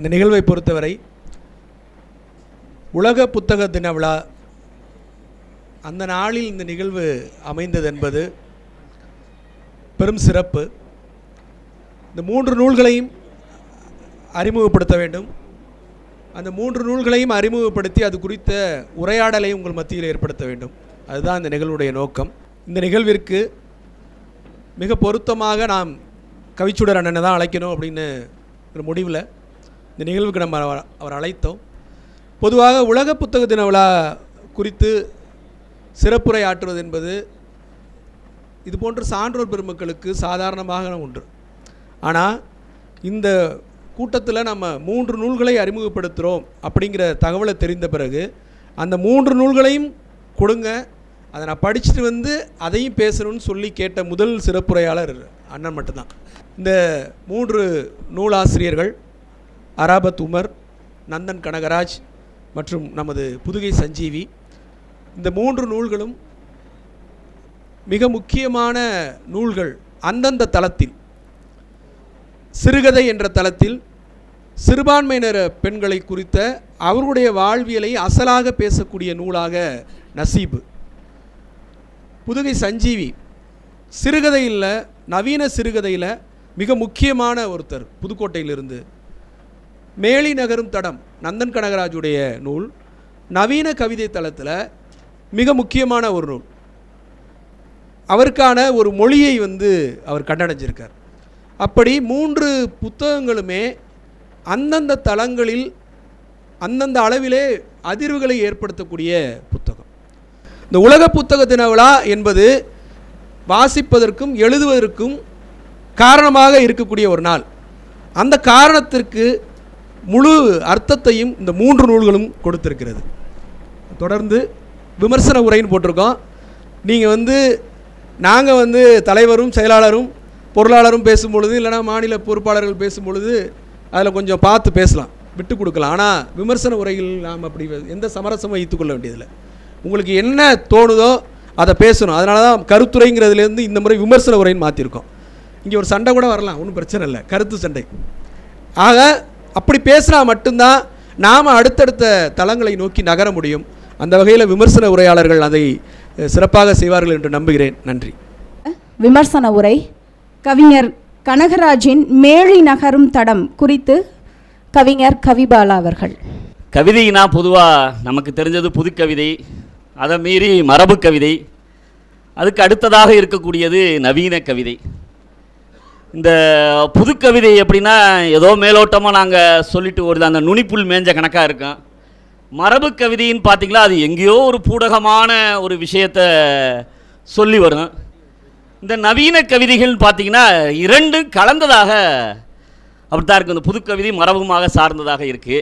இந்த நிகழ்வை பொறுத்தவரை உலக புத்தக தின விழா அந்த நாளில் இந்த நிகழ்வு அமைந்தது என்பது பெரும் சிறப்பு இந்த மூன்று நூல்களையும் அறிமுகப்படுத்த வேண்டும் அந்த மூன்று நூல்களையும் அறிமுகப்படுத்தி அது குறித்த உரையாடலை உங்கள் மத்தியில் ஏற்படுத்த வேண்டும் அதுதான் இந்த நிகழ்வுடைய நோக்கம் இந்த நிகழ்விற்கு மிக பொருத்தமாக நாம் கவிச்சுடர் அண்ணனை தான் அழைக்கணும் அப்படின்னு ஒரு முடிவில் இந்த நிகழ்வுக்கு நம்ம அவர் அவர் அழைத்தோம் பொதுவாக உலக புத்தக தின விழா குறித்து சிறப்புரை ஆற்றுவது என்பது இது போன்ற சான்றோர் பெருமக்களுக்கு சாதாரணமாக ஒன்று ஆனால் இந்த கூட்டத்தில் நம்ம மூன்று நூல்களை அறிமுகப்படுத்துகிறோம் அப்படிங்கிற தகவலை தெரிந்த பிறகு அந்த மூன்று நூல்களையும் கொடுங்க அதை நான் படிச்சுட்டு வந்து அதையும் பேசணும்னு சொல்லி கேட்ட முதல் சிறப்புரையாளர் அண்ணன் மட்டும்தான் இந்த மூன்று நூலாசிரியர்கள் அராபத் உமர் நந்தன் கனகராஜ் மற்றும் நமது புதுகை சஞ்சீவி இந்த மூன்று நூல்களும் மிக முக்கியமான நூல்கள் அந்தந்த தளத்தில் சிறுகதை என்ற தளத்தில் சிறுபான்மையினர் பெண்களை குறித்த அவர்களுடைய வாழ்வியலை அசலாக பேசக்கூடிய நூலாக நசீபு புதுகை சஞ்சீவி சிறுகதையில் நவீன சிறுகதையில் மிக முக்கியமான ஒருத்தர் புதுக்கோட்டையிலிருந்து மேலி நகரும் தடம் நந்தன் கனகராஜுடைய நூல் நவீன கவிதை தளத்தில் மிக முக்கியமான ஒரு நூல் அவருக்கான ஒரு மொழியை வந்து அவர் கண்டடைஞ்சிருக்கார் அப்படி மூன்று புத்தகங்களுமே அந்தந்த தளங்களில் அந்தந்த அளவிலே அதிர்வுகளை ஏற்படுத்தக்கூடிய புத்தகம் இந்த உலக புத்தக தின விழா என்பது வாசிப்பதற்கும் எழுதுவதற்கும் காரணமாக இருக்கக்கூடிய ஒரு நாள் அந்த காரணத்திற்கு முழு அர்த்தத்தையும் இந்த மூன்று நூல்களும் கொடுத்திருக்கிறது தொடர்ந்து விமர்சன உரைன்னு போட்டிருக்கோம் நீங்கள் வந்து நாங்கள் வந்து தலைவரும் செயலாளரும் பொருளாளரும் பேசும் பொழுது இல்லைனா மாநில பொறுப்பாளர்கள் பேசும் பொழுது அதில் கொஞ்சம் பார்த்து பேசலாம் விட்டு கொடுக்கலாம் ஆனால் விமர்சன உரையில் நாம் அப்படி எந்த சமரசமும் வைத்துக்கொள்ள வேண்டியதில்லை உங்களுக்கு என்ன தோணுதோ அதை பேசணும் அதனால தான் கருத்துரைங்கிறதுலேருந்து இந்த முறை விமர்சன உரைன்னு மாற்றிருக்கோம் இங்கே ஒரு சண்டை கூட வரலாம் ஒன்றும் பிரச்சனை இல்லை கருத்து சண்டை ஆக அப்படி பேசினா மட்டும்தான் நாம் அடுத்தடுத்த தளங்களை நோக்கி நகர முடியும் அந்த வகையில் விமர்சன உரையாளர்கள் அதை அஹ், சிறப்பாக செய்வார்கள் என்று நம்புகிறேன் நன்றி விமர்சன உரை கவிஞர் கனகராஜின் மேழி நகரும் தடம் குறித்து கவிஞர் கவிபாலா அவர்கள் கவிதைனா பொதுவாக நமக்கு தெரிஞ்சது புதுக்கவிதை அதை மீறி மரபு கவிதை அதுக்கு அடுத்ததாக இருக்கக்கூடியது நவீன கவிதை இந்த புதுக்கவிதை எப்படின்னா ஏதோ மேலோட்டமாக நாங்கள் சொல்லிட்டு வருது அந்த நுனிப்புல் மேஞ்ச கணக்காக இருக்கும் மரபு கவிதைன்னு பார்த்தீங்களா அது எங்கேயோ ஒரு பூடகமான ஒரு விஷயத்தை சொல்லி வரும் இந்த நவீன கவிதைகள்னு பார்த்தீங்கன்னா இரண்டு கலந்ததாக அப்படித்தான் இருக்குது இந்த புதுக்கவிதை மரபுமாக சார்ந்ததாக இருக்குது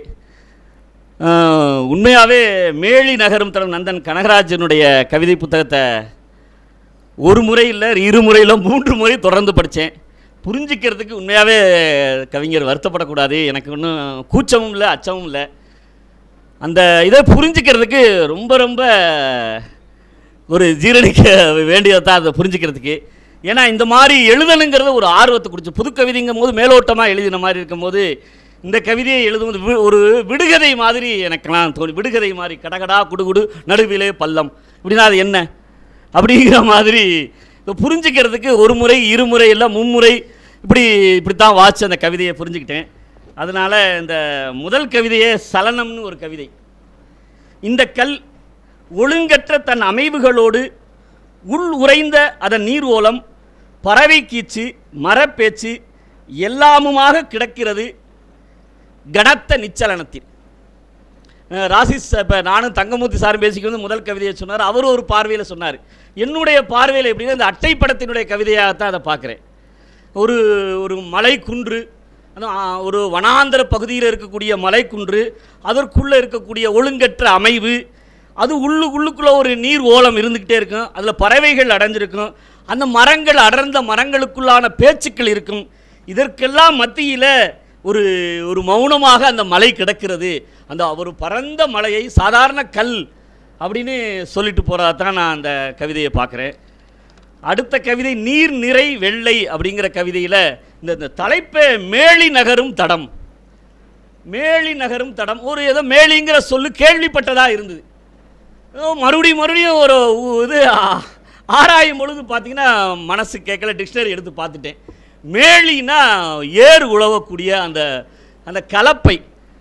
உண்மையாகவே மேலி நகரும் தடம் நந்தன் கனகராஜனுடைய கவிதை புத்தகத்தை ஒரு முறை இல்லை இரு முறையில் மூன்று முறை தொடர்ந்து படித்தேன் புரிஞ்சிக்கிறதுக்கு உண்மையாகவே கவிஞர் வருத்தப்படக்கூடாது எனக்கு ஒன்றும் கூச்சமும் இல்லை அச்சமும் இல்லை அந்த இதை புரிஞ்சிக்கிறதுக்கு ரொம்ப ரொம்ப ஒரு ஜீரணிக்க வேண்டியதான் அதை புரிஞ்சுக்கிறதுக்கு ஏன்னா இந்த மாதிரி எழுதணுங்கிறத ஒரு ஆர்வத்தை குறித்து புது கவிதைங்கும் போது மேலோட்டமாக எழுதின மாதிரி இருக்கும்போது இந்த கவிதையை எழுதும்போது வி- ஒரு விடுகதை மாதிரி எனக்கெல்லாம் தோணி விடுகதை மாதிரி கடகடா குடுகுடு நடுவிலே பள்ளம் இப்படின்னா அது என்ன அப்படிங்கிற மாதிரி இதை புரிஞ்சுக்கிறதுக்கு ஒரு முறை இருமுறை இல்லை மும்முறை இப்படி இப்படித்தான் வாட்ச் அந்த கவிதையை புரிஞ்சுக்கிட்டேன் அதனால் இந்த முதல் கவிதையே சலனம்னு ஒரு கவிதை இந்த கல் ஒழுங்கற்ற தன் அமைவுகளோடு உள் உறைந்த அதன் நீர் ஓலம் பறவை கீச்சு மரப்பேச்சு எல்லாமுமாக கிடக்கிறது கனத்த நிச்சலனத்தில் அஹ் ராசிஸ் இப்போ நானும் தங்கமூர்த்தி சாரும் பேசிக்கு வந்து முதல் கவிதையை சொன்னார் அவர் ஒரு பார்வையில் சொன்னார் என்னுடைய பார்வையில் எப்படின்னா இந்த அட்டைப்படத்தினுடைய கவிதையாகத்தான் அதை பார்க்குறேன் ஒரு ஒரு மலை குன்று அது, ஆ, ஒரு வனாந்தர பகுதியில் இருக்கக்கூடிய மலைக்குன்று அதற்குள்ளே இருக்கக்கூடிய ஒழுங்கற்ற அமைவு அது உள்ளு உள்ளுக்குள்ளே ஒரு நீர் ஓலம் இருந்துக்கிட்டே இருக்கும் அதில் பறவைகள் அடைஞ்சிருக்கும் அந்த மரங்கள் அடர்ந்த மரங்களுக்குள்ளான பேச்சுக்கள் இருக்கும் இதற்கெல்லாம் மத்தியில் ஒரு ஒரு மௌனமாக அந்த மலை கிடக்கிறது அந்த ஒரு பரந்த மலையை சாதாரண கல் அப்படின்னு சொல்லிட்டு போகிறதா தான் நான் அந்த கவிதையை பார்க்குறேன் அடுத்த கவிதை நீர் நிறை வெள்ளை அப்படிங்கிற கவிதையில் இந்த இந்த தலைப்பே மேலி நகரும் தடம் மேலி நகரும் தடம் ஒரு ஏதோ மேலிங்கிற சொல்லு கேள்விப்பட்டதா இருந்தது ஏதோ மறுபடியும் மறுபடியும் ஒரு உ- இது ஆ- ஆராயும் பொழுது பார்த்தீங்கன்னா மனசு கேட்கல டிக்ஷனரி எடுத்து பார்த்துட்டேன் மேலினா ஏர் உழவக்கூடிய அந்த அந்த கலப்பை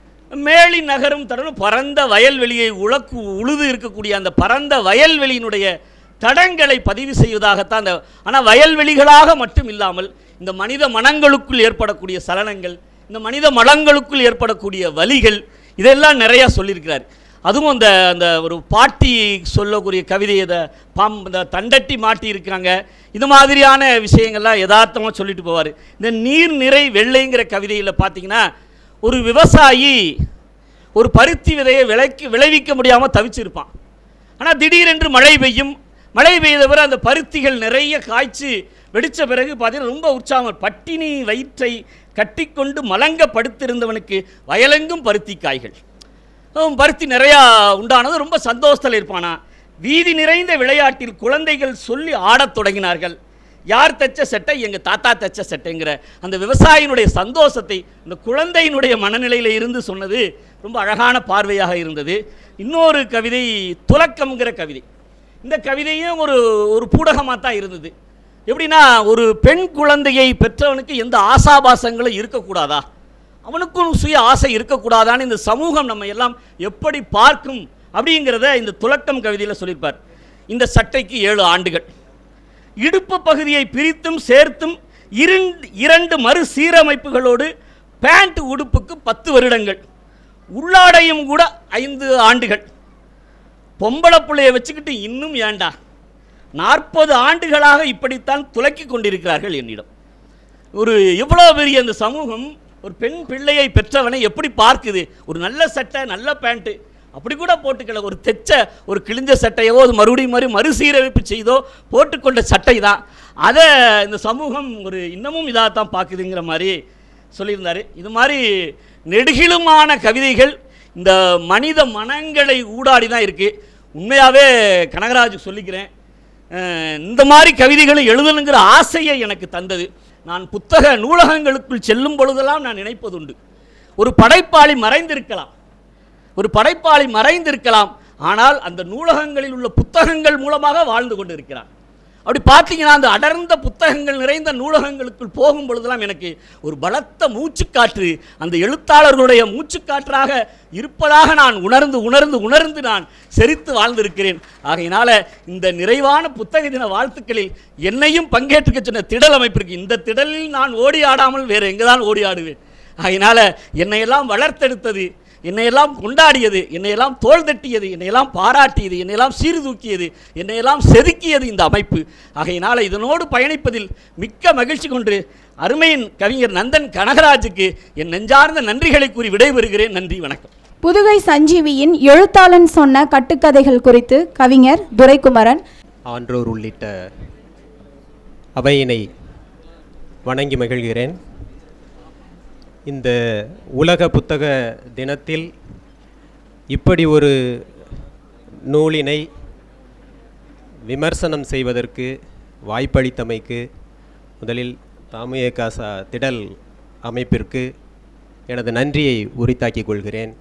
மேலி நகரும் தடம் பரந்த வயல்வெளியை உழக்கு உழுது இருக்கக்கூடிய அந்த பரந்த வயல்வெளியினுடைய தடங்களை பதிவு செய்வதாகத்தான் அந்த ஆனால் வயல்வெளிகளாக மட்டும் இல்லாமல் இந்த மனித மனங்களுக்குள் ஏற்படக்கூடிய சலனங்கள் இந்த மனித மனங்களுக்குள் ஏற்படக்கூடிய வலிகள் இதெல்லாம் நிறையா சொல்லியிருக்கிறார் அதுவும் அந்த அந்த ஒரு பாட்டி சொல்லக்கூடிய கவிதை இதை பாம் இந்த தண்டட்டி மாட்டி இருக்காங்க இது மாதிரியான விஷயங்கள்லாம் யதார்த்தமாக சொல்லிட்டு போவார் இந்த நீர் நிறை வெள்ளைங்கிற கவிதையில் பார்த்தீங்கன்னா ஒரு விவசாயி ஒரு பருத்தி விதையை விளைக்க விளைவிக்க முடியாமல் தவிச்சிருப்பான் ஆனால் திடீரென்று மழை பெய்யும் மழை பெய்த பிறகு அந்த பருத்திகள் நிறைய காய்ச்சி வெடித்த பிறகு பார்த்தீங்கன்னா ரொம்ப உற்சாகம் பட்டினி வயிற்றை கட்டிக்கொண்டு மலங்க படுத்திருந்தவனுக்கு வயலெங்கும் பருத்தி காய்கள் அவன் பருத்தி நிறையா உண்டானது ரொம்ப சந்தோஷத்தில் இருப்பானா வீதி நிறைந்த விளையாட்டில் குழந்தைகள் சொல்லி ஆடத் தொடங்கினார்கள் யார் தைச்ச சட்டை எங்கள் தாத்தா தைச்ச சட்டைங்கிற அந்த விவசாயினுடைய சந்தோஷத்தை அந்த குழந்தையினுடைய மனநிலையில் இருந்து சொன்னது ரொம்ப அழகான பார்வையாக இருந்தது இன்னொரு கவிதை துலக்கம்ங்கிற கவிதை இந்த கவிதையும் ஒரு ஒரு பூடகமாக தான் இருந்தது எப்படின்னா ஒரு பெண் குழந்தையை பெற்றவனுக்கு எந்த ஆசாபாசங்களும் இருக்கக்கூடாதா அவனுக்கும் சுய ஆசை இருக்கக்கூடாதான்னு இந்த சமூகம் நம்ம எல்லாம் எப்படி பார்க்கும் அப்படிங்கிறத இந்த துலக்கம் கவிதையில் சொல்லியிருப்பார் இந்த சட்டைக்கு ஏழு ஆண்டுகள் இடுப்பு பகுதியை பிரித்தும் சேர்த்தும் இரண்டு இரண்டு மறு சீரமைப்புகளோடு பேண்ட் உடுப்புக்கு பத்து வருடங்கள் உள்ளாடையும் கூட ஐந்து ஆண்டுகள் பொம்பளை பிள்ளைய வச்சுக்கிட்டு இன்னும் ஏண்டா நாற்பது ஆண்டுகளாக இப்படித்தான் துலக்கி கொண்டிருக்கிறார்கள் என்னிடம் ஒரு எவ்வளோ பெரிய அந்த சமூகம் ஒரு பெண் பிள்ளையை பெற்றவனை எப்படி பார்க்குது ஒரு நல்ல சட்டை நல்ல பேண்ட்டு அப்படி கூட போட்டுக்கல ஒரு தெச்ச ஒரு கிழிஞ்ச சட்டையோ அது மறுபடியும் மறு மறுசீரமைப்பு செய்தோ போட்டுக்கொண்ட சட்டை தான் அதை இந்த சமூகம் ஒரு இன்னமும் இதாக தான் பார்க்குதுங்கிற மாதிரி சொல்லியிருந்தார் இது மாதிரி நெடுகிலுமான கவிதைகள் இந்த மனித மனங்களை ஊடாடி தான் இருக்குது உண்மையாகவே கனகராஜ் சொல்லிக்கிறேன் அஹ் இந்த மாதிரி கவிதைகளை எழுதணுங்கிற ஆசையை எனக்கு தந்தது நான் புத்தக நூலகங்களுக்குள் செல்லும் பொழுதெல்லாம் நான் நினைப்பதுண்டு ஒரு படைப்பாளி மறைந்திருக்கலாம் ஒரு படைப்பாளி மறைந்திருக்கலாம் ஆனால் அந்த நூலகங்களில் உள்ள புத்தகங்கள் மூலமாக வாழ்ந்து கொண்டிருக்கிறான் அப்படி பார்த்தீங்கன்னா அந்த அடர்ந்த புத்தகங்கள் நிறைந்த நூலகங்களுக்குள் போகும் பொழுதெல்லாம் எனக்கு ஒரு பலத்த மூச்சுக்காற்று அந்த எழுத்தாளர்களுடைய மூச்சுக்காற்றாக இருப்பதாக நான் உணர்ந்து உணர்ந்து உணர்ந்து நான் செரித்து வாழ்ந்திருக்கிறேன் ஆகையினால இந்த நிறைவான புத்தக தின வாழ்த்துக்களில் என்னையும் பங்கேற்றுக்க சொன்ன திடல் அமைப்பிற்கு இந்த திடலில் நான் ஓடி ஆடாமல் வேறு எங்கே தான் ஓடி ஆடுவேன் ஆகையினால என்னையெல்லாம் வளர்த்தெடுத்தது என்னையெல்லாம் கொண்டாடியது என்னையெல்லாம் தோள் தட்டியது என்னையெல்லாம் பாராட்டியது என்னையெல்லாம் சீர்தூக்கியது என்னையெல்லாம் செதுக்கியது இந்த அமைப்பு ஆகையினால இதனோடு பயணிப்பதில் மிக்க மகிழ்ச்சி கொண்டு அருமையின் கவிஞர் நந்தன் கனகராஜுக்கு என் நெஞ்சார்ந்த நன்றிகளை கூறி விடைபெறுகிறேன் நன்றி வணக்கம் புதுகை சஞ்சீவியின் எழுத்தாளன் சொன்ன கட்டுக்கதைகள் குறித்து கவிஞர் துரைக்குமரன் ஆன்றோர் உள்ளிட்ட அவையினை வணங்கி மகிழ்கிறேன் இந்த உலக புத்தக தினத்தில் இப்படி ஒரு நூலினை விமர்சனம் செய்வதற்கு வாய்ப்பளித்தமைக்கு முதலில் தாமுய காசா திடல் அமைப்பிற்கு எனது நன்றியை உரித்தாக்கிக் கொள்கிறேன்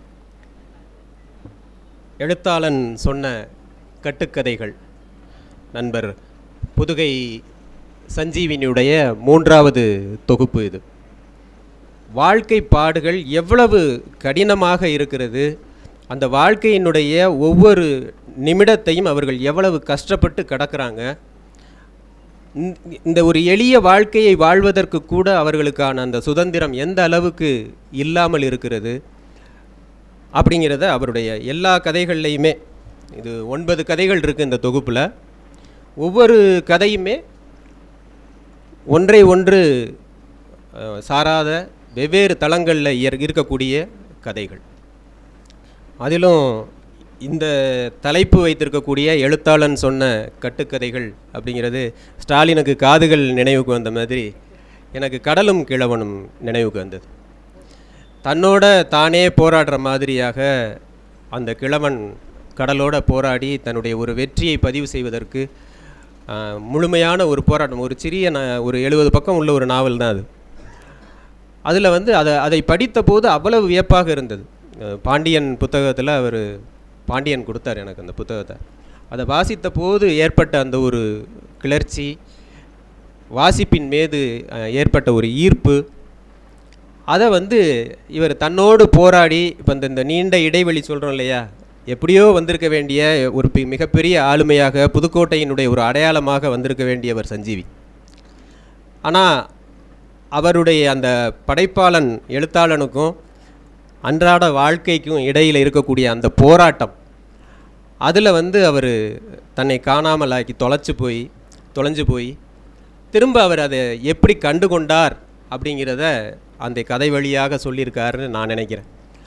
எழுத்தாளன் சொன்ன கட்டுக்கதைகள் நண்பர் புதுகை சஞ்சீவினியுடைய மூன்றாவது தொகுப்பு இது வாழ்க்கை பாடுகள் எவ்வளவு கடினமாக இருக்கிறது அந்த வாழ்க்கையினுடைய ஒவ்வொரு நிமிடத்தையும் அவர்கள் எவ்வளவு கஷ்டப்பட்டு கடக்கிறாங்க இந்த- இந்த ஒரு எளிய வாழ்க்கையை வாழ்வதற்கு கூட அவர்களுக்கான அந்த சுதந்திரம் எந்த அளவுக்கு இல்லாமல் இருக்கிறது அப்படிங்கிறத அவருடைய எல்லா கதைகள்லையுமே இது ஒன்பது கதைகள் இருக்குது இந்த தொகுப்பில் ஒவ்வொரு கதையுமே ஒன்றை ஒன்று அஹ், சாராத வெவ்வேறு தளங்களில் இருக்கக்கூடிய கதைகள் அதிலும் இந்த தலைப்பு வைத்திருக்கக்கூடிய எழுத்தாளன் சொன்ன கட்டுக்கதைகள் அப்படிங்கிறது ஸ்டாலினுக்கு காதுகள் நினைவுக்கு வந்த மாதிரி எனக்கு கடலும் கிழவனும் நினைவுக்கு வந்தது தன்னோட தானே போராடுற மாதிரியாக அந்த கிழவன் கடலோட போராடி தன்னுடைய ஒரு வெற்றியை பதிவு செய்வதற்கு ஆஹ், முழுமையான ஒரு போராட்டம் ஒரு சிறிய ந- ஒரு எழுபது பக்கம் உள்ள ஒரு நாவல் தான் அது அதில் வந்து அதை அதை படித்த போது அவ்வளவு வியப்பாக இருந்தது அஹ் பாண்டியன் புத்தகத்தில் அவர் பாண்டியன் கொடுத்தார் எனக்கு அந்த புத்தகத்தை அதை வாசித்த போது ஏற்பட்ட அந்த ஒரு கிளர்ச்சி வாசிப்பின் மீது அஹ், ஏற்பட்ட ஒரு ஈர்ப்பு அதை வந்து இவர் தன்னோடு போராடி இப்போ இந்த இந்த நீண்ட இடைவெளி சொல்கிறோம் இல்லையா எப்படியோ வந்திருக்க வேண்டிய ஒரு பி- மிகப்பெரிய ஆளுமையாக புதுக்கோட்டையினுடைய ஒரு அடையாளமாக வந்திருக்க வேண்டியவர் சஞ்சீவி ஆனால் அவருடைய அந்த படைப்பாளன் எழுத்தாளனுக்கும் அன்றாட வாழ்க்கைக்கும் இடையில் இருக்கக்கூடிய அந்த போராட்டம் அதில் வந்து அவர் தன்னை காணாமலாக்கி தொலைச்சு போய் தொலைஞ்சு போய் திரும்ப அவர் அதை எப்படி கண்டு கொண்டார் அப்படிங்கிறத அந்த கதை வழியாக சொல்லியிருக்காருன்னு நான் நினைக்கிறேன்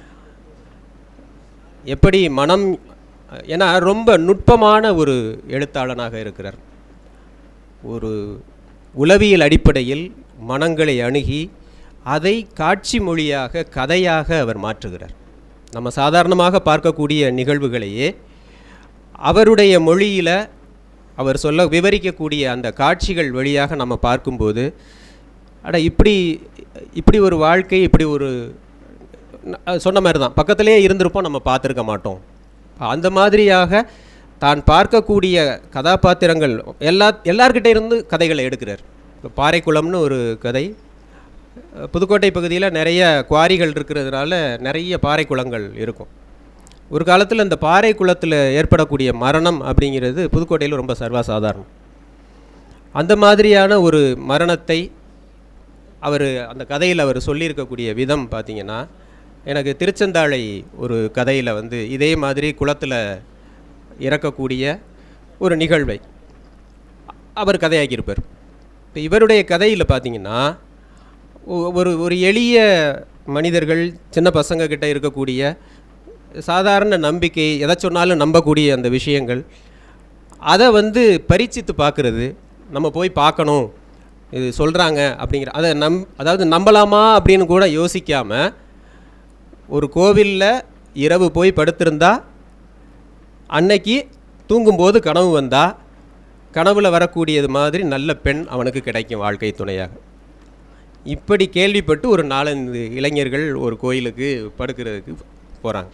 எப்படி மனம் ஏன்னா ரொம்ப நுட்பமான ஒரு எழுத்தாளனாக இருக்கிறார் ஒரு உளவியல் அடிப்படையில் மனங்களை அணுகி அதை காட்சி மொழியாக கதையாக அவர் மாற்றுகிறார் நம்ம சாதாரணமாக பார்க்கக்கூடிய நிகழ்வுகளையே அவருடைய மொழியில் அவர் சொல்ல விவரிக்கக்கூடிய அந்த காட்சிகள் வழியாக நம்ம பார்க்கும்போது அட இப்படி இப்படி ஒரு வாழ்க்கை இப்படி ஒரு ந- அஹ் சொன்ன மாதிரி தான் பக்கத்திலே இருந்திருப்போம் நம்ம பார்த்துருக்க மாட்டோம் அந்த மாதிரியாக தான் பார்க்கக்கூடிய கதாபாத்திரங்கள் எல்லா எல்லார்கிட்ட இருந்து கதைகளை எடுக்கிறார் இப்போ பாறைக்குளம்னு ஒரு கதை அஹ் புதுக்கோட்டை பகுதியில் நிறைய குவாரிகள் இருக்கிறதுனால நிறைய பாறை குளங்கள் இருக்கும் ஒரு காலத்தில் இந்த பாறை குளத்தில் ஏற்படக்கூடிய மரணம் அப்படிங்கிறது புதுக்கோட்டையில் ரொம்ப சர்வசாதாரணம் அந்த மாதிரியான ஒரு மரணத்தை அவர் அந்த கதையில் அவர் சொல்லியிருக்கக்கூடிய விதம் பார்த்தீங்கன்னா எனக்கு திருச்செந்தாழை ஒரு கதையில் வந்து இதே மாதிரி குளத்தில் இறக்கக்கூடிய ஒரு நிகழ்வை அவர் கதையாக்கியிருப்பார் இப்போ இவருடைய கதையில் பார்த்தீங்கன்னா ஒ- ஒரு ஒரு எளிய மனிதர்கள் சின்ன பசங்க கிட்ட இருக்கக்கூடிய சாதாரண நம்பிக்கை எதை சொன்னாலும் நம்பக்கூடிய அந்த விஷயங்கள் அதை வந்து பரீட்சித்து பார்க்குறது நம்ம போய் பார்க்கணும் இது சொல்கிறாங்க அப்படிங்கிற அதை நம் அதாவது நம்பலாமா அப்படின்னு கூட யோசிக்காமல் ஒரு கோவிலில் இரவு போய் படுத்திருந்தா அன்னைக்கு தூங்கும்போது கனவு வந்தா கனவுல வரக்கூடியது மாதிரி நல்ல பெண் அவனுக்கு கிடைக்கும் வாழ்க்கை துணையாக இப்படி கேள்விப்பட்டு ஒரு நாலஞ்சு இளைஞர்கள் ஒரு கோயிலுக்கு படுக்கிறதுக்கு போகிறாங்க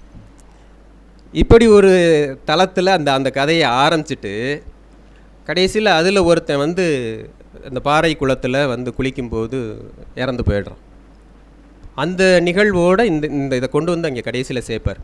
இப்படி ஒரு தளத்தில் அந்த அந்த கதையை ஆரம்பிச்சிட்டு கடைசியில் அதில் ஒருத்தன் வந்து அந்த பாறை குளத்தில் வந்து குளிக்கும்போது இறந்து போயிடுறான் அந்த நிகழ்வோட இந்த இந்த இதை கொண்டு வந்து அங்கே கடைசியில் சேர்ப்பார்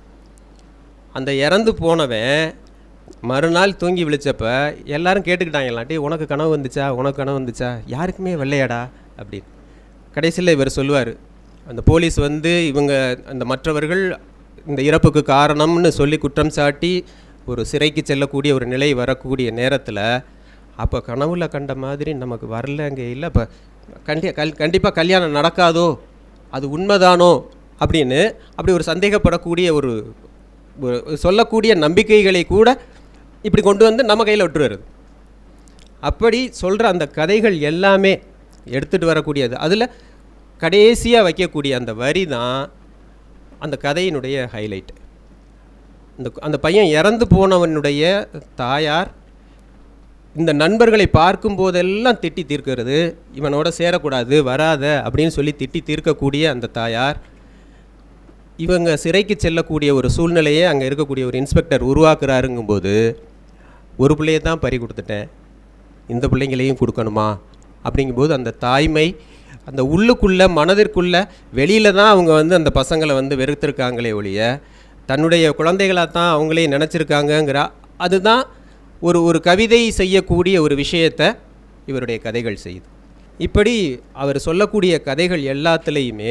அந்த இறந்து போனவன் மறுநாள் தூங்கி விழிச்சப்ப எல்லாரும் கேட்டுக்கிட்டாங்களாம் டேய் உனக்கு கனவு வந்துச்சா உனக்கு கனவு வந்துச்சா யாருக்குமே வெள்ளையாடா அப்படின்னு கடைசியில் இவர் சொல்லுவார் அந்த போலீஸ் வந்து இவங்க அந்த மற்றவர்கள் இந்த இறப்புக்கு காரணம்னு சொல்லி குற்றம் சாட்டி ஒரு சிறைக்கு செல்லக்கூடிய ஒரு நிலை வரக்கூடிய நேரத்தில் அப்போ கனவுல கண்ட மாதிரி நமக்கு வரலங்க இல்லை இப்போ கண்டி கல் கண்டிப்பாக கல்யாணம் நடக்காதோ அது உண்மைதானோ அப்படின்னு அப்படி ஒரு சந்தேகப்படக்கூடிய ஒரு ஒரு சொல்லக்கூடிய நம்பிக்கைகளை கூட இப்படி கொண்டு வந்து நம்ம கையில் விட்டுருவது அப்படி சொல்கிற அந்த கதைகள் எல்லாமே எடுத்துகிட்டு வரக்கூடியது அதில் கடைசியாக வைக்கக்கூடிய அந்த வரி தான் அந்த கதையினுடைய ஹைலைட் அந்த அந்த பையன் இறந்து போனவனுடைய தாயார் இந்த நண்பர்களை பார்க்கும் போதெல்லாம் திட்டி தீர்க்கிறது இவனோட சேரக்கூடாது வராத அப்படின்னு சொல்லி திட்டி தீர்க்கக்கூடிய அந்த தாயார் இவங்க சிறைக்கு செல்லக்கூடிய ஒரு சூழ்நிலையை அங்கே இருக்கக்கூடிய ஒரு இன்ஸ்பெக்டர் உருவாக்குறாருங்கும்போது ஒரு பிள்ளையை தான் பறி கொடுத்துட்டேன் இந்த பிள்ளைங்களையும் கொடுக்கணுமா அப்படிங்கும்போது அந்த தாய்மை அந்த உள்ளுக்குள்ளே மனதிற்குள்ளே வெளியில் தான் அவங்க வந்து அந்த பசங்களை வந்து வெறுத்திருக்காங்களே ஒழிய தன்னுடைய குழந்தைகளாக தான் அவங்களே நினச்சிருக்காங்கங்கிற அதுதான் ஒரு ஒரு கவிதை செய்யக்கூடிய ஒரு விஷயத்தை இவருடைய கதைகள் செய்யுது இப்படி அவர் சொல்லக்கூடிய கதைகள் எல்லாத்துலேயுமே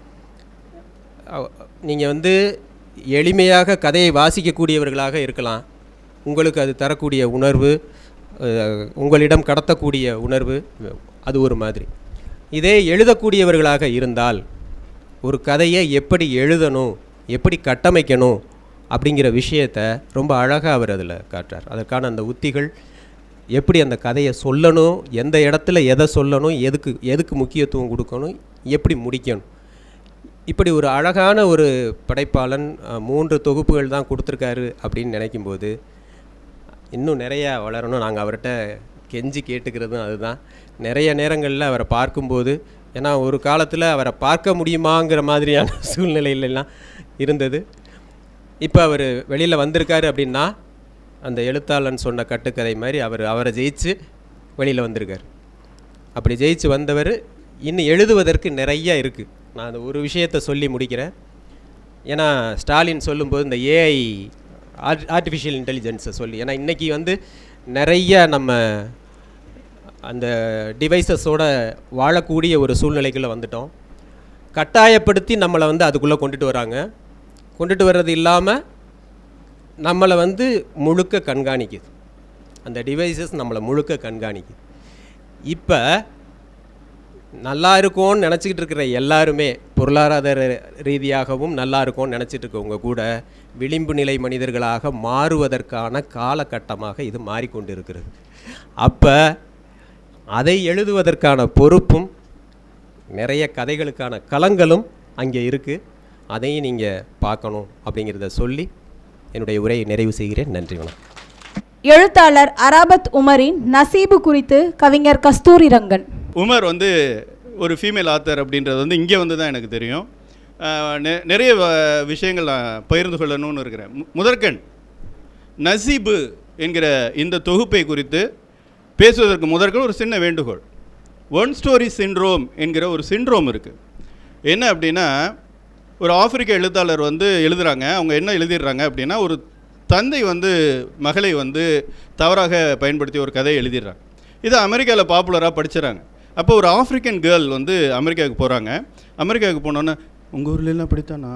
நீங்கள் வந்து எளிமையாக கதையை வாசிக்கக்கூடியவர்களாக இருக்கலாம் உங்களுக்கு அது தரக்கூடிய உணர்வு அஹ், உங்களிடம் கடத்தக்கூடிய உணர்வு அது ஒரு மாதிரி இதே எழுதக்கூடியவர்களாக இருந்தால் ஒரு கதையை எப்படி எழுதணும் எப்படி கட்டமைக்கணும் அப்படிங்கிற விஷயத்த ரொம்ப அழகாக அவர் அதில் காட்டுறார் அதற்கான அந்த உத்திகள் எப்படி அந்த கதையை சொல்லணும் எந்த இடத்துல எதை சொல்லணும் எதுக்கு எதுக்கு முக்கியத்துவம் கொடுக்கணும் எப்படி முடிக்கணும் இப்படி ஒரு அழகான ஒரு படைப்பாளன் அஹ், மூன்று தொகுப்புகள் தான் கொடுத்துருக்காரு அப்படின்னு நினைக்கும்போது இன்னும் நிறையா வளரணும் நாங்கள் அவர்கிட்ட கெஞ்சி கேட்டுக்கிறதும் அதுதான் நிறைய நேரங்களில் அவரை பார்க்கும்போது ஏன்னா ஒரு காலத்தில் அவரை பார்க்க முடியுமாங்கிற மாதிரியான சூழ்நிலையிலலாம் இருந்தது இப்போ அவர் வெளியில் வந்திருக்காரு அப்படின்னா அந்த எழுத்தாளன் சொன்ன கட்டுக்கதை மாதிரி அவர் அவரை ஜெயிச்சு வெளியில் வந்திருக்கார் அப்படி ஜெயிச்சு வந்தவர் இன்னும் எழுதுவதற்கு நிறைய இருக்குது நான் அந்த ஒரு விஷயத்தை சொல்லி முடிக்கிறேன் ஏன்னா ஸ்டாலின் சொல்லும்போது இந்த ஏஐ ஆர்ட் ஆர்டிஃபிஷியல் இன்டெலிஜென்ஸை சொல்லி ஏன்னா இன்றைக்கி வந்து நிறைய நம்ம அந்த டிவைசஸோட வாழக்கூடிய ஒரு சூழ்நிலைக்குள்ளே வந்துட்டோம் கட்டாயப்படுத்தி நம்மளை வந்து அதுக்குள்ளே கொண்டுட்டு வராங்க கொண்டுட்டு வர்றது இல்லாமல் நம்மளை வந்து முழுக்க கண்காணிக்குது அந்த டிவைசஸ் நம்மளை முழுக்க கண்காணிக்குது இப்போ நல்லா இருக்கும்னு நினச்சிக்கிட்டு இருக்கிற எல்லாருமே பொருளாதார ரீதியாகவும் நல்லா இருக்கும்னு நினச்சிட்டு இருக்கவங்க கூட விளிம்பு நிலை மனிதர்களாக மாறுவதற்கான காலகட்டமாக இது மாறிக்கொண்டு இருக்கிறது அப்போ அதை எழுதுவதற்கான பொறுப்பும் நிறைய கதைகளுக்கான களங்களும் அங்கே இருக்குது அதையும் நீங்கள் பார்க்கணும் அப்படிங்கிறத சொல்லி என்னுடைய உரையை நிறைவு செய்கிறேன் நன்றி வணக்கம் எழுத்தாளர் அராபத் உமரின் நசீபு குறித்து கவிஞர் கஸ்தூரி ரங்கன் உமர் வந்து ஒரு ஃபீமேல் ஆத்தர் அப்படின்றது வந்து இங்கே வந்து தான் எனக்கு தெரியும் அஹ் நெ- நிறைய வ- விஷயங்கள் நான் பகிர்ந்து கொள்ளணும்னு இருக்கிறேன் மு- முதற்கண் நசீபு என்கிற இந்த தொகுப்பை குறித்து பேசுவதற்கு முதற்கண் ஒரு சின்ன வேண்டுகோள் ஒன் ஸ்டோரி சிண்ட்ரோம் என்கிற ஒரு சிண்ட்ரோம் இருக்குது என்ன அப்படின்னா ஒரு ஆப்பிரிக்க எழுத்தாளர் வந்து எழுதுகிறாங்க அவங்க என்ன எழுதிடுறாங்க அப்படின்னா ஒரு தந்தை வந்து மகளை வந்து தவறாக பயன்படுத்தி ஒரு கதையை எழுதிடுறாங்க இது அமெரிக்காவில் பாப்புலராக படிச்சுறாங்க அப்போ ஒரு ஆப்பிரிக்கன் கேர்ள் வந்து அமெரிக்காவுக்கு போகிறாங்க அமெரிக்காவுக்கு போனோன்னே உங்கள் ஊர்லெல்லாம் அப்படித்தானா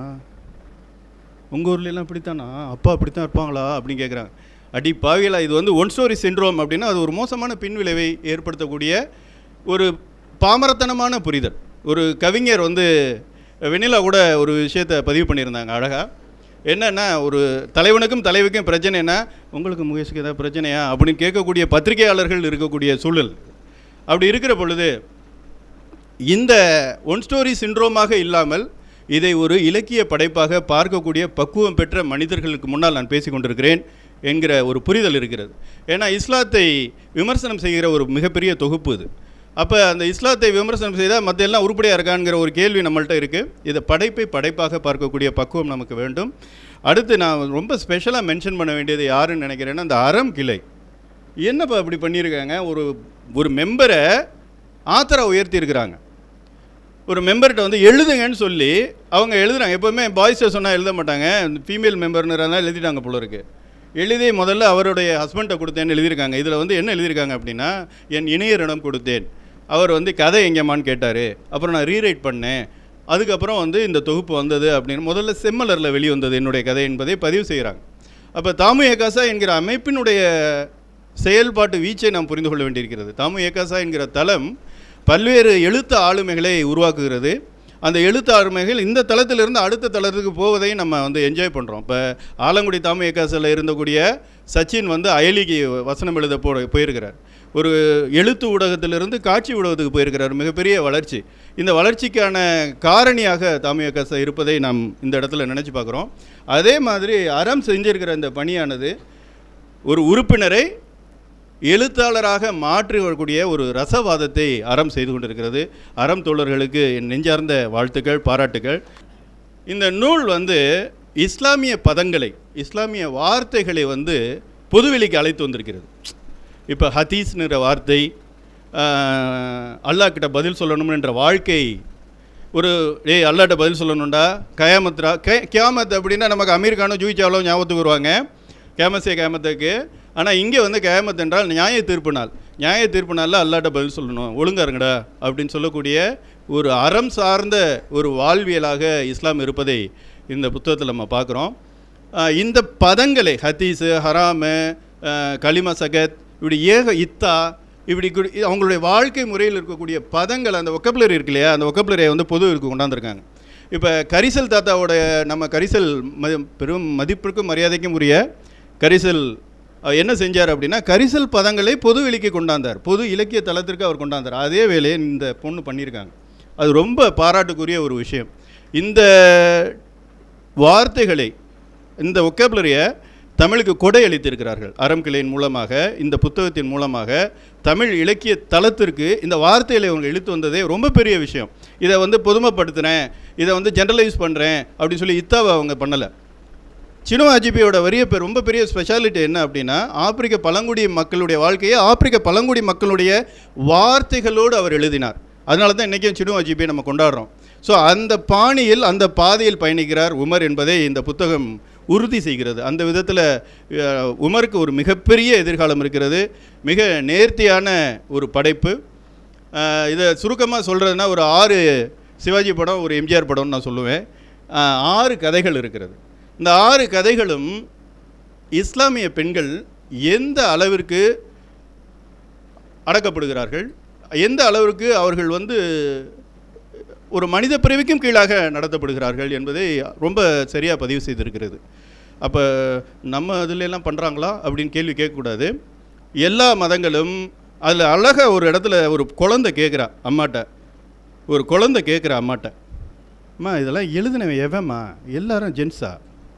உங்கள் ஊர்லெல்லாம் இப்படித்தானா அப்பா அப்படித்தான் இருப்பாங்களா அப்படின்னு கேட்குறாங்க அடி பாவிகளா இது வந்து ஒன் ஸ்டோரி சிண்ட்ரோம் அப்படின்னா அது ஒரு மோசமான பின்விளைவை ஏற்படுத்தக்கூடிய ஒரு பாமரத்தனமான புரிதல் ஒரு கவிஞர் வந்து வெண்ணிலா கூட ஒரு விஷயத்தை பதிவு பண்ணியிருந்தாங்க அழகாக என்னன்னா ஒரு தலைவனுக்கும் தலைவிக்கும் பிரச்சனைனா உங்களுக்கு முகேஷுக்கு ஏதாவது பிரச்சனையா அப்படின்னு கேட்கக்கூடிய பத்திரிகையாளர்கள் இருக்கக்கூடிய சூழல் அப்படி இருக்கிற பொழுது இந்த ஒன் ஸ்டோரி சிண்ட்ரோமாக இல்லாமல் இதை ஒரு இலக்கிய படைப்பாக பார்க்கக்கூடிய பக்குவம் பெற்ற மனிதர்களுக்கு முன்னால் நான் பேசிக் கொண்டிருக்கிறேன் என்கிற ஒரு புரிதல் இருக்கிறது ஏன்னா இஸ்லாத்தை விமர்சனம் செய்கிற ஒரு மிகப்பெரிய தொகுப்பு இது அப்போ அந்த இஸ்லாத்தை விமர்சனம் செய்தால் மற்ற எல்லாம் உருப்படியாக இருக்காங்கிற ஒரு கேள்வி நம்மள்ட்ட இருக்குது இதை படைப்பை படைப்பாக பார்க்கக்கூடிய பக்குவம் நமக்கு வேண்டும் அடுத்து நான் ரொம்ப ஸ்பெஷலாக மென்ஷன் பண்ண வேண்டியது யாருன்னு நினைக்கிறேன்னா அந்த அறம் கிளை என்னப்பா இப்படி பண்ணியிருக்காங்க ஒரு ஒரு மெம்பரை ஆத்தரை உயர்த்தியிருக்கிறாங்க ஒரு மெம்பர்கிட்ட வந்து எழுதுங்கன்னு சொல்லி அவங்க எழுதுறாங்க எப்போவுமே பாய்ஸை சொன்னால் எழுத மாட்டாங்க ஃபீமேல் மெம்பர்னுறதுனால எழுதிட்டாங்க போல இருக்கு எழுதி முதல்ல அவருடைய ஹஸ்பண்டை கொடுத்தேன்னு எழுதியிருக்காங்க இதில் வந்து என்ன எழுதியிருக்காங்க அப்படின்னா என் இணையரிடம் கொடுத்தேன் அவர் வந்து கதை எங்கேம்மான்னு கேட்டார் அப்புறம் நான் ரீரைட் பண்ணேன் அதுக்கப்புறம் வந்து இந்த தொகுப்பு வந்தது அப்படின்னு முதல்ல செம்மலரில் வெளிவந்தது என்னுடைய கதை என்பதை பதிவு செய்கிறாங்க அப்போ தாமு ஏகாசா என்கிற அமைப்பினுடைய செயல்பாட்டு வீச்சை நாம் புரிந்து கொள்ள வேண்டியிருக்கிறது தாமு ஏகாசா என்கிற தளம் பல்வேறு எழுத்து ஆளுமைகளை உருவாக்குகிறது அந்த எழுத்து ஆளுமைகள் இந்த தளத்திலிருந்து அடுத்த தளத்துக்கு போவதையும் நம்ம வந்து என்ஜாய் பண்ணுறோம் இப்போ ஆலங்குடி தாமு ஏகாசில் இருந்தக்கூடிய சச்சின் வந்து அயலிக்கு வசனம் எழுத போ போயிருக்கிறார் ஒரு எழுத்து ஊடகத்திலிருந்து காட்சி ஊடகத்துக்கு போயிருக்கிறார் மிகப்பெரிய வளர்ச்சி இந்த வளர்ச்சிக்கான காரணியாக தாமு ஏகாசா இருப்பதை நாம் இந்த இடத்துல நினச்சி பார்க்குறோம் அதே மாதிரி அறம் செஞ்சிருக்கிற இந்த பணியானது ஒரு உறுப்பினரை எழுத்தாளராக மாற்றி வரக்கூடிய ஒரு ரசவாதத்தை அறம் செய்து கொண்டிருக்கிறது அறம் தோழர்களுக்கு என் நெஞ்சார்ந்த வாழ்த்துக்கள் பாராட்டுகள் இந்த நூல் வந்து இஸ்லாமிய பதங்களை இஸ்லாமிய வார்த்தைகளை வந்து பொதுவெளிக்கு அழைத்து வந்திருக்கிறது இப்போ ஹதீஸ்னுற வார்த்தை ஆஹ், அல்லாஹ் கிட்ட பதில் சொல்லணும்ன்ற வாழ்க்கை ஒரு ஏய் அல்லாட்ட பதில் சொல்லணும்டா கயாமத்ரா கே கியாமத் அப்படின்னா நமக்கு அமீர் கானும் ஜூய் சாவலும் ஞாபகத்துக்கு வருவாங்க கேமஸே கேமத்துக்கு ஆனால் இங்கே வந்து கேமத் என்றால் நியாய தீர்ப்பு நாள் நியாய தீர்ப்பு நாளில் அல்லாட்ட பதில் சொல்லணும் ஒழுங்கா இருங்கடா அப்படின்னு சொல்லக்கூடிய ஒரு அறம் சார்ந்த ஒரு வாழ்வியலாக இஸ்லாம் இருப்பதை இந்த புத்தகத்தில் நம்ம பார்க்குறோம் ஆஹ் இந்த பதங்களை ஹதீஸு ஹராமு ஆஹ் கலிமா சகத் இப்படி ஏக இத்தா இப்படி கு- அவங்களுடைய வாழ்க்கை முறையில் இருக்கக்கூடிய பதங்கள் அந்த ஒக்கப்லரி இருக்கு இல்லையா அந்த ஒக்கப்லரியை வந்து பொதுவிற்கு கொண்டாந்துருக்காங்க இப்போ கரிசல் தாத்தாவோட நம்ம கரிசல் மதி பெரும் மதிப்பிற்கும் மரியாதைக்கும் உரிய கரிசல் அவர் என்ன செஞ்சார் அப்படின்னா கரிசல் பதங்களை பொதுவெளிக்கு கொண்டாந்தார் பொது இலக்கிய தளத்திற்கு அவர் கொண்டாந்தார் அதே வேலையை இந்த பொண்ணு பண்ணியிருக்காங்க அது ரொம்ப பாராட்டுக்குரிய ஒரு விஷயம் இந்த வார்த்தைகளை இந்த ஒக்கேபுலரியை தமிழுக்கு கொடை அளித்திருக்கிறார்கள் அறம் கிளையின் மூலமாக இந்த புத்தகத்தின் மூலமாக தமிழ் இலக்கிய தளத்திற்கு இந்த வார்த்தைகளை அவங்க இழுத்து வந்ததே ரொம்ப பெரிய விஷயம் இதை வந்து பொதுமைப்படுத்துகிறேன் இதை வந்து ஜென்ரலைஸ் பண்ணுறேன் அப்படின்னு சொல்லி இத்தாவை அவங்க பண்ணலை சினோ அஜிபியோட வரிய பேர் ரொம்ப பெரிய ஸ்பெஷாலிட்டி என்ன அப்படின்னா ஆப்பிரிக்க பழங்குடி மக்களுடைய வாழ்க்கையை ஆப்பிரிக்க பழங்குடி மக்களுடைய வார்த்தைகளோடு அவர் எழுதினார் அதனால தான் இன்றைக்கும் சினோ அஜிபியை நம்ம கொண்டாடுறோம் ஸோ அந்த பாணியில் அந்த பாதையில் பயணிக்கிறார் உமர் என்பதை இந்த புத்தகம் உறுதி செய்கிறது அந்த விதத்தில் அஹ், உமருக்கு ஒரு மிகப்பெரிய எதிர்காலம் இருக்கிறது மிக நேர்த்தியான ஒரு படைப்பு அஹ், இதை சுருக்கமாக சொல்கிறதுனா ஒரு ஆறு சிவாஜி படம் ஒரு எம்ஜிஆர் படம்னு நான் சொல்லுவேன் அஹ், ஆறு கதைகள் இருக்கிறது இந்த ஆறு கதைகளும் இஸ்லாமிய பெண்கள் எந்த அளவிற்கு அடக்கப்படுகிறார்கள் எந்த அளவிற்கு அவர்கள் வந்து ஒரு மனித பிறவிக்கும் கீழாக நடத்தப்படுகிறார்கள் என்பதை ரொம்ப சரியாக பதிவு செய்திருக்கிறது அப்போ நம்ம இதுல எல்லாம் பண்ணுறாங்களா அப்படின்னு கேள்வி கேட்கக்கூடாது எல்லா மதங்களும் அதில் அழகாக ஒரு இடத்துல ஒரு குழந்தை கேட்குறா அம்மாட்ட ஒரு குழந்தை கேட்குறா அம்மாட்ட அம்மா இதெல்லாம் எழுதினவன் எவன்மா எல்லாரும் ஜென்ஸா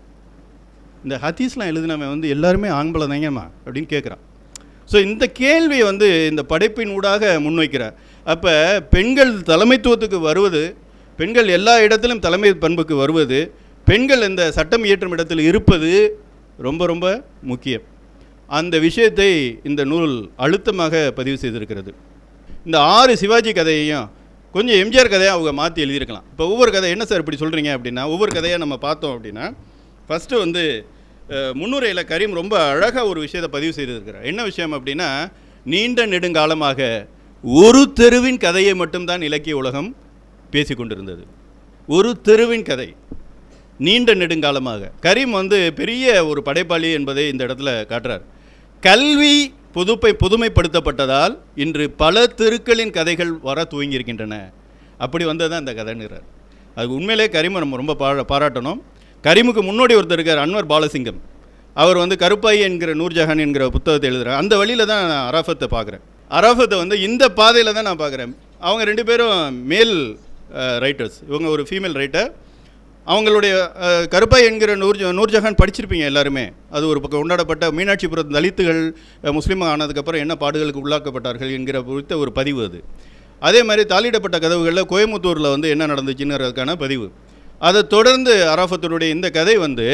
இந்த ஹதீஸ்லாம் எழுதினவன் வந்து எல்லாருமே ஆண்பளை தாங்கம்மா அப்படின்னு கேட்குறான் ஸோ இந்த கேள்வியை வந்து இந்த படைப்பின் ஊடாக முன்வைக்கிறார் அப்போ பெண்கள் தலைமைத்துவத்துக்கு வருவது பெண்கள் எல்லா இடத்திலும் தலைமை பண்புக்கு வருவது பெண்கள் இந்த சட்டம் இயற்றும் இடத்தில் இருப்பது ரொம்ப ரொம்ப முக்கியம் அந்த விஷயத்தை இந்த நூல் அழுத்தமாக பதிவு செய்திருக்கிறது இந்த ஆறு சிவாஜி கதையையும் கொஞ்சம் எம்ஜிஆர் கதையை அவங்க மாற்றி எழுதியிருக்கலாம் இப்போ ஒவ்வொரு கதை என்ன சார் இப்படி சொல்கிறீங்க அப்படின்னா ஒவ்வொரு கதையை நம்ம பார்த்தோம் அப்படின்னா ஃபஸ்ட்டு வந்து அஹ், முன்னுரையில் கரீம் ரொம்ப அழகாக ஒரு விஷயத்தை பதிவு செய்திருக்கிறார் என்ன விஷயம் அப்படின்னா நீண்ட நெடுங்காலமாக ஒரு தெருவின் கதையை மட்டும்தான் இலக்கிய உலகம் பேசி கொண்டிருந்தது ஒரு தெருவின் கதை நீண்ட நெடுங்காலமாக கரீம் வந்து பெரிய ஒரு படைப்பாளி என்பதை இந்த இடத்துல காட்டுறார் கல்வி புதுப்பை புதுமைப்படுத்தப்பட்டதால் இன்று பல தெருக்களின் கதைகள் வர துவங்கியிருக்கின்றன அப்படி வந்தது அந்த கதைங்கிறார் அது உண்மையிலே கரீமை நம்ம ரொம்ப பாரா பாராட்டணும் கரீமுக்கு முன்னோடி ஒருத்தர் இருக்கார் அன்வர் பாலசிங்கம் அவர் வந்து கருப்பாய் என்கிற நூர்ஜஹான் என்கிற புத்தகத்தை எழுதுறார் அந்த வழியில் தான் நான் அராஃபத்தை பார்க்குறேன் அராஃபத்தை வந்து இந்த பாதையில் தான் நான் பார்க்குறேன் அவங்க ரெண்டு பேரும் மேல் ரைட்டர்ஸ் இவங்க ஒரு ஃபீமேல் ரைட்டர் அவங்களுடைய அஹ், கருப்பாய் என்கிற நூர் நூர்ஜஹான் படிச்சிருப்பீங்க எல்லாருமே அது ஒரு பக்கம் கொண்டாடப்பட்ட மீனாட்சிபுரம் தலித்துகள் அஹ், முஸ்லீம் ஆனதுக்கப்புறம் என்ன பாடுகளுக்கு உள்ளாக்கப்பட்டார்கள் என்கிற குறித்த ஒரு பதிவு அது அதே மாதிரி தாளிடப்பட்ட கதவுகளில் கோயம்புத்தூரில் வந்து என்ன நடந்துச்சுங்கிறதுக்கான பதிவு அதை தொடர்ந்து அராஃபத்தினுடைய இந்த கதை வந்து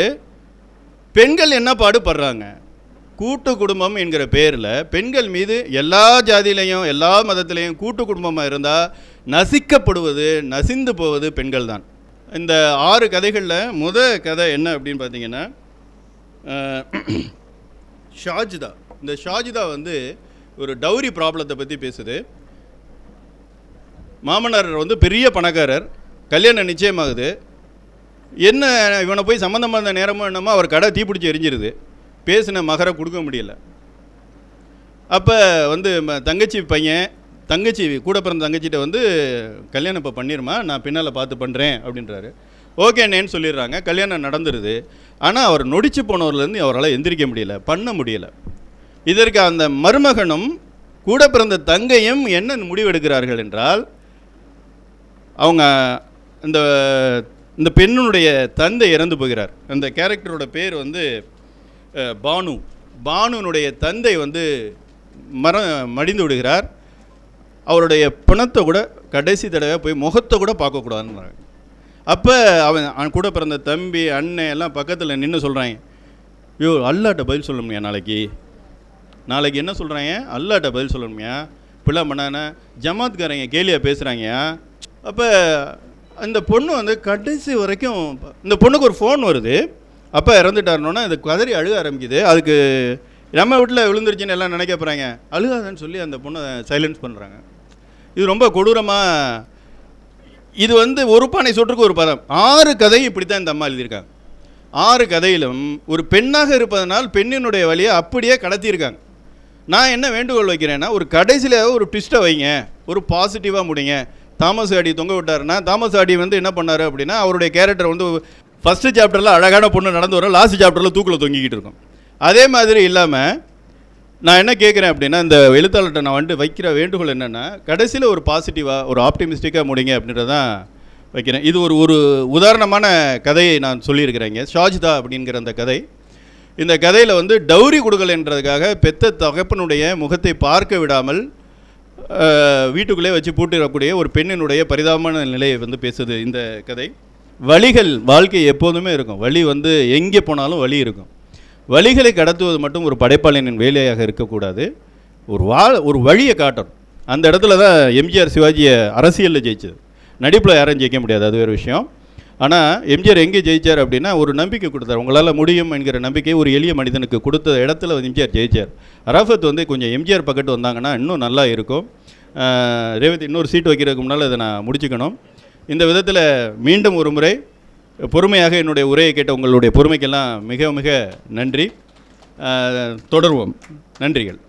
பெண்கள் என்ன பாடுபடுறாங்க கூட்டு குடும்பம் என்கிற பேரில் பெண்கள் மீது எல்லா ஜாதியிலையும் எல்லா மதத்திலையும் கூட்டு குடும்பமாக இருந்தால் நசிக்கப்படுவது நசிந்து போவது பெண்கள் தான் இந்த ஆறு கதைகளில் முத கதை என்ன அப்படின்னு பார்த்தீங்கன்னா அஹ், ஷாஜிதா இந்த ஷாஜிதா வந்து ஒரு டௌரி ப்ராப்ளத்தை பற்றி பேசுது மாமனார் வந்து பெரிய பணக்காரர் கல்யாணம் நிச்சயமாகுது என்ன இவனை போய் சம்மந்தம் பண்ண நேரமோ என்னமோ அவர் கடை தீப்பிடிச்சி எரிஞ்சிருது பேசின மகரை கொடுக்க முடியல அப்போ வந்து ம- தங்கச்சி பையன் தங்கச்சி கூட பிறந்த தங்கச்சிட்ட வந்து கல்யாணம் இப்போ பண்ணிருமா நான் பின்னால் பார்த்து பண்ணுறேன் அப்படின்றாரு ஓகேண்ணேன்னு சொல்லிடுறாங்க கல்யாணம் நடந்துருது ஆனால் அவர் நொடிச்சு போனவர்லேருந்து அவரால் எந்திரிக்க முடியல பண்ண முடியல இதற்கு அந்த மருமகனும் கூட பிறந்த தங்கையும் என்ன முடிவெடுக்கிறார்கள் என்றால் அவங்க இந்த இந்த பெண்ணுடைய தந்தை இறந்து போகிறார் அந்த கேரக்டரோட பேர் வந்து அஹ், பானு பானுனுடைய தந்தை வந்து மர மடிந்து விடுகிறார் அவருடைய பிணத்தை கூட கடைசி தடவை போய் முகத்தை கூட பார்க்கக்கூடாதுன்றாங்க அப்போ அவன் அவன் கூட பிறந்த தம்பி அண்ணன் எல்லாம் பக்கத்தில் நின்று சொல்கிறாங்க ஐயோ அல்லாட்ட பதில் சொல்லணும்யா நாளைக்கு நாளைக்கு என்ன சொல்கிறாங்க அல்லாட்ட பதில் சொல்லணும்யா இப்படிலாம் பண்ணானே ஜமாத்காரங்க கேலியாக பேசுகிறாங்கயா அப்போ அந்த பொண்ணு வந்து கடைசி வரைக்கும் இந்த பொண்ணுக்கு ஒரு ஃபோன் வருது அப்பா இறந்துட்டாருனோன்னா இது கதறி அழுக ஆரம்பிக்குது அதுக்கு நம்ம வீட்டில் விழுந்துருச்சுன்னு எல்லாம் நினைக்க போகிறாங்க அழுகாதன்னு சொல்லி அந்த பொண்ணை சைலன்ஸ் பண்ணுறாங்க இது ரொம்ப கொடூரமாக இது வந்து ஒரு பானை சொற்றுக்கு ஒரு பதம் ஆறு கதை இப்படி தான் இந்த அம்மா எழுதியிருக்காங்க ஆறு கதையிலும் ஒரு பெண்ணாக இருப்பதனால் பெண்ணினுடைய வழியை அப்படியே கடத்தியிருக்காங்க நான் என்ன வேண்டுகோள் வைக்கிறேன்னா ஒரு கடைசியில் ஒரு ட்விஸ்ட்டை வைங்க ஒரு பாசிட்டிவாக முடிங்க தாமஸ் ஆடி தொங்க விட்டாருன்னா தாமஸ் ஆடி வந்து என்ன பண்ணாரு அப்படின்னா அவருடைய கேரக்டர் வந்து ஃபஸ்ட்டு சாப்டரில் அழகான பொண்ணு நடந்து வரும் லாஸ்ட் சாப்டரில் தூக்கில் தொங்கிக்கிட்டு இருக்கும் அதே மாதிரி இல்லாமல் நான் என்ன கேட்குறேன் அப்படின்னா இந்த எழுத்தாளர்கிட்ட நான் வந்துட்டு வைக்கிற வேண்டுகோள் என்னென்னா கடைசியில் ஒரு பாசிட்டிவாக ஒரு ஆப்டிமிஸ்டிக்காக முடிங்க அப்படின்றதான் வைக்கிறேன் இது ஒரு ஒரு உதாரணமான கதையை நான் சொல்லியிருக்கிறேங்க ஷாஜிதா அப்படிங்கிற அந்த கதை இந்த கதையில் வந்து டௌரி கொடுக்கலைன்றதுக்காக பெத்த தகப்பனுடைய முகத்தை பார்க்க விடாமல் அஹ், வீட்டுக்குள்ளே வச்சு பூட்டிடக்கூடிய ஒரு பெண்ணினுடைய பரிதாபமான நிலையை வந்து பேசுது இந்த கதை வழிகள் வாழ்க்கை எப்போதுமே இருக்கும் வழி வந்து எங்கே போனாலும் வழி இருக்கும் வழிகளை கடத்துவது மட்டும் ஒரு படைப்பாளினின் வேலையாக இருக்கக்கூடாது ஒரு வா ஒரு வழியை காட்டணும் அந்த இடத்துல தான் எம்ஜிஆர் சிவாஜியை அரசியலில் ஜெயிச்சது நடிப்பில் யாரும் ஜெயிக்க முடியாது அது வேறு விஷயம் ஆனால் எம்ஜிஆர் எங்கே ஜெயிச்சார் அப்படின்னா ஒரு நம்பிக்கை கொடுத்தார் உங்களால் முடியும் என்கிற நம்பிக்கை ஒரு எளிய மனிதனுக்கு கொடுத்த இடத்துல வந்து எம்ஜிஆர் ஜெயிச்சார் அரஃபத் வந்து கொஞ்சம் எம்ஜிஆர் பக்கத்து வந்தாங்கன்னா இன்னும் நல்லா இருக்கும் ஆஹ் ரேவதி இன்னொரு சீட் வைக்கிறதுக்கு முன்னால் இதை நான் முடிச்சுக்கணும் இந்த விதத்தில் மீண்டும் ஒரு முறை பொறுமையாக என்னுடைய உரையை கேட்ட உங்களுடைய பொறுமைக்கெல்லாம் மிக மிக நன்றி ஆஹ் தொடர்வோம் நன்றிகள்